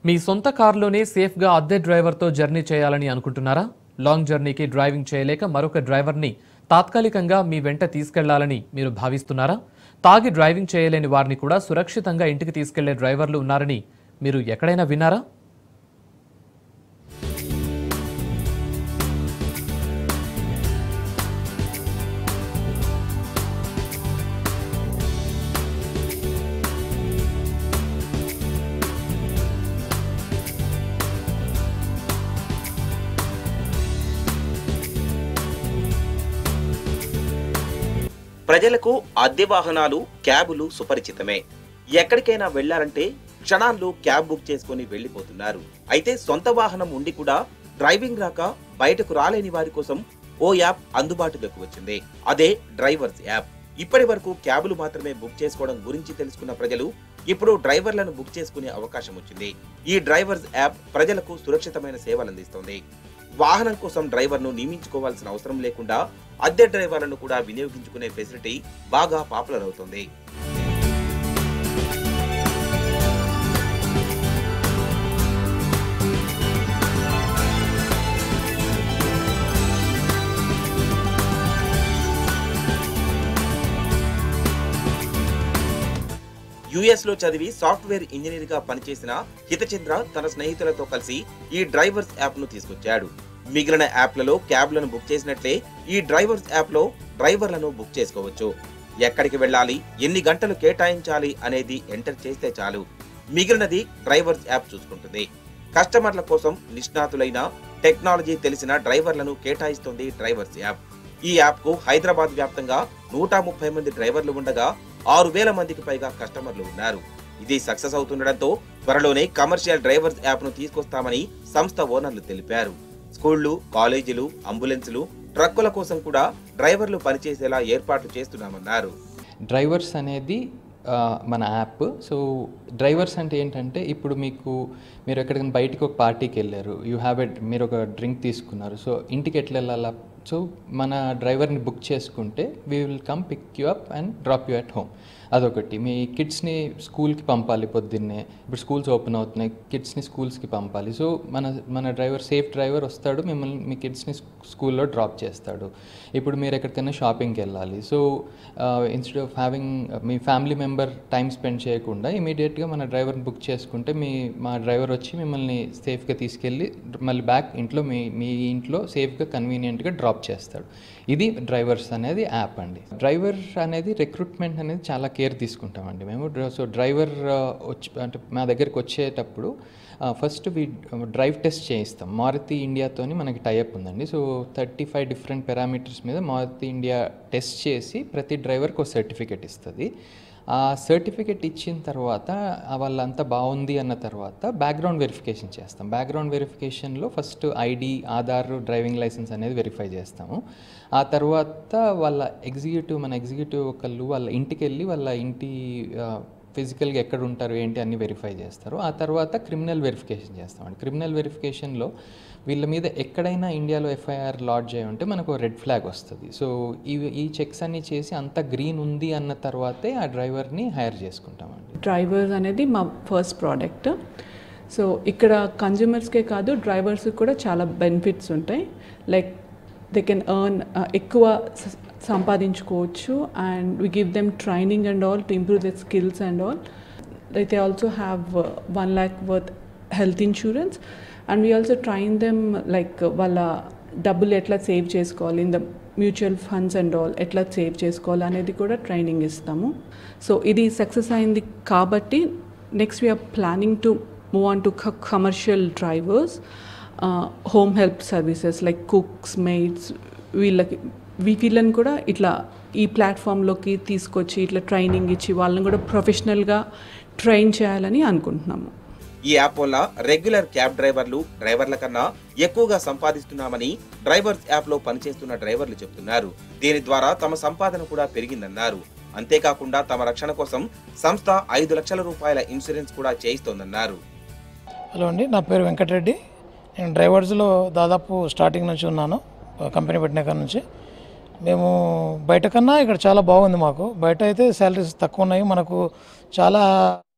మీ సొంత కారులోనే సేఫ్గా అద్దె డ్రైవర్తో జర్నీ చేయాలని అనుకుంటున్నారా లాంగ్ జర్నీకి డ్రైవింగ్ చేయలేక మరొక డ్రైవర్ని తాత్కాలికంగా మీ వెంట తీసుకెళ్లాలని మీరు భావిస్తున్నారా తాగి డ్రైవింగ్ చేయలేని వారిని కూడా సురక్షితంగా ఇంటికి తీసుకెళ్లే డ్రైవర్లు ఉన్నారని మీరు ఎక్కడైనా విన్నారా ప్రజలకు అద్దె వాహనాలు క్యాబులు సుపరిచితమే ఎక్కడికైనా వెళ్లాలంటే క్షణాల్లో క్యాబ్ బుక్ చేసుకుని వెళ్లిపోతున్నారు అయితే సొంత వాహనం ఉండి కూడా డ్రైవింగ్ రాక బయటకు రాలేని వారి కోసం ఓ యాప్ అందుబాటులోకి వచ్చింది అదే డ్రైవర్స్ యాప్ ఇప్పటి వరకు క్యాబులు మాత్రమే బుక్ చేసుకోవడం గురించి తెలుసుకున్న ప్రజలు ఇప్పుడు డ్రైవర్లను బుక్ చేసుకునే అవకాశం వచ్చింది ఈ డ్రైవర్స్ యాప్ ప్రజలకు సురక్షితమైన సేవలు అందిస్తోంది వాహనం కోసం డ్రైవర్ను నియమించుకోవాల్సిన అవసరం లేకుండా అద్దె డ్రైవర్లను కూడా వినియోగించుకునే ఫెసిలిటీ బాగా పాపులర్ అవుతుంది యుఎస్ లో చదివి సాఫ్ట్వేర్ ఇంజనీర్ గా పనిచేసిన హితచంద్ర తన స్నేహితులతో కలిసి ఈ డ్రైవర్స్ యాప్ ను తీసుకొచ్చాడు మిగిలిన యాప్లలో క్యాబ్లను బుక్ చేసినట్లే ఈ డ్రైవర్స్ యాప్ లో డ్రైవర్లను బుక్ చేసుకోవచ్చు ఎక్కడికి వెళ్ళాలి ఎన్ని గంటలు కేటాయించాలి అనేది ఎంటర్ చేస్తే చాలు మిగిలినది డ్రైవర్స్ యాప్ చూసుకుంటుంది కస్టమర్ల కోసం నిష్ణాతులైన టెక్నాలజీ తెలిసిన డ్రైవర్లను కేటాయిస్తుంది డ్రైవర్స్ యాప్ ఈ యాప్ కు హైదరాబాద్ వ్యాప్తంగా నూట ముప్పై మంది డ్రైవర్లు ఉండగా ఆరు వేల మందికి పైగా కస్టమర్లు ఉన్నారు ఇది సక్సెస్ అవుతుండటంతో త్వరలోనే కమర్షియల్ డ్రైవర్స్ యాప్ ను తీసుకొస్తామని సంస్థ ఓనర్లు తెలిపారు స్కూళ్లు కాలేజీలు అంబులెన్సులు ట్రక్కుల కోసం కూడా డ్రైవర్లు పనిచేసేలా ఏర్పాట్లు చేస్తున్నామన్నారు డ్రైవర్స్ అనేది ఆ, మన యాప్ సో డ్రైవర్స్ అంటే ఏంటంటే ఇప్పుడు మీకు మీరు ఎక్కడికైనా బయటికి ఒక పార్టీకి వెళ్ళారు యూ హ్యావ్ ఎ మీరు ఒక డ్రింక్ తీసుకున్నారు సో ఇంటికి ఎట్లా వెళ్ళాలా సో మన డ్రైవర్ని బుక్ చేసుకుంటే we will come pick you up and drop you at home అదొకటి మీ కిడ్స్ని స్కూల్కి పంపాలి పొద్దున్నే ఇప్పుడు స్కూల్స్ ఓపెన్ అవుతున్నాయి కిడ్స్ని స్కూల్స్కి పంపాలి సో మన మన డ్రైవర్ సేఫ్ డ్రైవర్ వస్తాడు మిమ్మల్ని మీ కిడ్స్ని స్కూల్లో డ్రాప్ చేస్తాడు ఇప్పుడు మీరు ఎక్కడికైనా షాపింగ్కి వెళ్ళాలి సో ఇన్స్టెడ్ ఆఫ్ హ్యావింగ్ మీ ఫ్యామిలీ మెంబర్ టైం స్పెండ్ చేయకుండా ఇమీడియట్గా మన డ్రైవర్ని బుక్ చేసుకుంటే మీ మా డ్రైవర్ వచ్చి మిమ్మల్ని సేఫ్గా తీసుకెళ్ళి మళ్ళీ బ్యాక్ ఇంట్లో మీ మీ ఇంట్లో సేఫ్గా కన్వీనియంట్గా డ్రాప్ చేస్తాడు ఇది డ్రైవర్స్ అనేది యాప్ అండి డ్రైవర్ అనేది రిక్రూట్మెంట్ అనేది చాలా కేర్ తీసుకుంటామండి మేము డ్ర- సో డ్రైవర్ ఆ, వచ్చి అంటే మా దగ్గరికి వచ్చేటప్పుడు ఫస్ట్ వి డ్రైవ్ టెస్ట్ చేయిస్తాం మారుతి ఇండియాతోని మనకి టైఅప్ ఉందండి so thirty five different parameters మీద మారుతి ఇండియా టెస్ట్ చేసి ప్రతి డ్రైవర్కి ఒక సర్టిఫికేట్ ఇస్తుంది ఆ సర్టిఫికేట్ ఇచ్చిన తర్వాత ఆ వాళ్ళంతా బాగుంది అన్న తర్వాత బ్యాక్గ్రౌండ్ వెరిఫికేషన్ చేస్తాం బ్యాక్గ్రౌండ్ వెరిఫికేషన్లో first ID Aadhaar driving licence అనేది వెరిఫై చేస్తాము ఆ తర్వాత వాళ్ళ ఎగ్జిక్యూటివ్ మన ఎగ్జిక్యూటివ్ ఒకళ్ళు వాళ్ళ ఇంటికి వెళ్ళి వాళ్ళ ఇంటి ఫిజికల్గా ఎక్కడ ఉంటారు ఏంటి అన్ని వెరిఫై చేస్తారు ఆ తర్వాత క్రిమినల్ వెరిఫికేషన్ చేస్తామండి క్రిమినల్ వెరిఫికేషన్లో వీళ్ళ మీద ఎక్కడైనా ఇండియాలో ఎఫ్ఐఆర్ లాడ్జ్ అయ్యి ఉంటే మనకు రెడ్ ఫ్లాగ్ వస్తుంది సో ఈ ఈ చెక్స్ అన్ని చేసి అంత గ్రీన్ ఉంది అన్న తర్వాతే ఆ డ్రైవర్ని హైర్ చేసుకుంటామండి డ్రైవర్స్ అనేది మా ఫస్ట్ ప్రోడక్ట్ సో ఇక్కడ కన్జ్యూమర్స్కే కాదు డ్రైవర్స్కి కూడా చాలా బెనిఫిట్స్ ఉంటాయి లైక్ దే కెన్ ఎర్న్ ఎక్కువ స- సంపాదించుకోవచ్చు and we give them training and all to improve their skills and all they also have uh, 1 lakh worth health insurance and we also train them like uh, వాళ్ళ డబ్బులు ఎట్లా save చేసుకోవాలి in the mutual funds and all ఎట్లా save చేసుకోవాలి అనేది కూడా training ఇస్తాము so ఇది సక్సెస్ అయింది కాబట్టి next we are planning to move on to commercial drivers home help services like cooks maids వీళ్ళకి వీ- వీళ్ళని కూడా ఇట్లా ఈ ప్లాట్ఫామ్లోకి తీసుకొచ్చి ఇట్లా ట్రైనింగ్ ఇచ్చి వాళ్ళని కూడా ప్రొఫెషనల్గా ట్రైన్ చేయాలని అనుకుంటున్నాము ఈ యాప్ వల్ల రెగ్యులర్ క్యాబ్ డ్రైవర్లు డ్రైవర్ల కన్నా ఎక్కువగా సంపాదిస్తున్నామని డ్రైవర్స్ యాప్ లో పనిచేస్తున్న డ్రైవర్లు చెబుతున్నారు దీని ద్వారా తమ సంపాదన కూడా పెరిగిందన్నారు అంతేకాకుండా తమ రక్షణ కోసం సంస్థ ఐదు లక్షల రూపాయల ఇన్సూరెన్స్ కూడా చేయిస్తోందన్నారు హలో అండి నా పేరు వెంకటరెడ్డి నేను డ్రైవర్స్లో దాదాపు స్టార్టింగ్ నుంచి ఉన్నాను కంపెనీ పెట్టిన కాడ నుంచి మేము బయట కన్నా ఇక్కడ చాలా బాగుంది మాకు బయట అయితే శాలరీస్ తక్కువ ఉన్నాయి మనకు చాలా